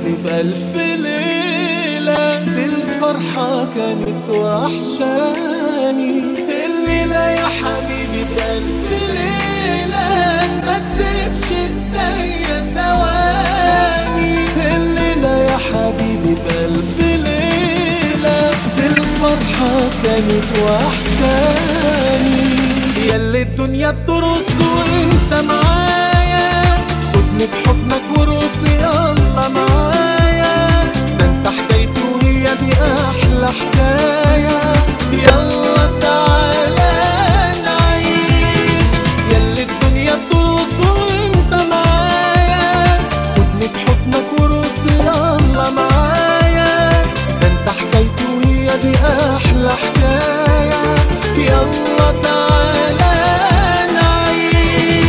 حبيبي بألف ليلة دي الفرحة كانت وحشاني الليلة يا حبيبي بألف ليلة ما تسيبش الدنيا ثواني الليلة يا حبيبي بألف ليلة دي الفرحة كانت وحشاني ياللي الدنيا بترص وانت معايا خدني في حضنك ورقص يلا معايا ده انت حكايتي وهي دي احلى حكايه يلا تعالى نعيش ياللي الدنيا بترقص وانت معايا خدني في حضنك ورقص يلا معايا ده انت حكايتي وهي دي احلى حكايه يلا تعالى نعيش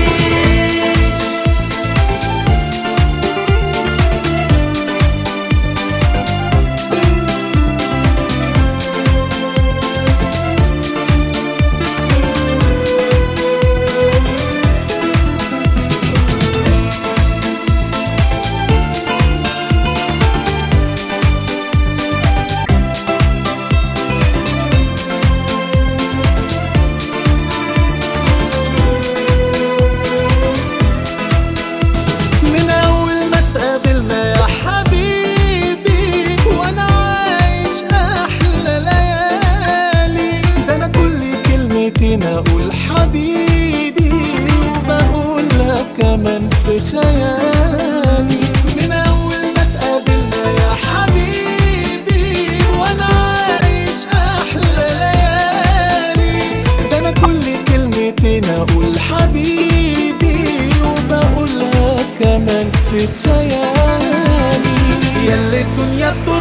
من اول ما اتقابلنا يا حبيبي وانا عايش احلى ليالي ده انا كل كلمتين اقول حبيبي وبقول لك كمان في خيالي من اول ما اتقابلنا يا حبيبي وانا عايش احلى ليالي ده انا كل كلمتين اقول حبيبي وبقول لك كمان في خيالي ياللي الدنيا بتقول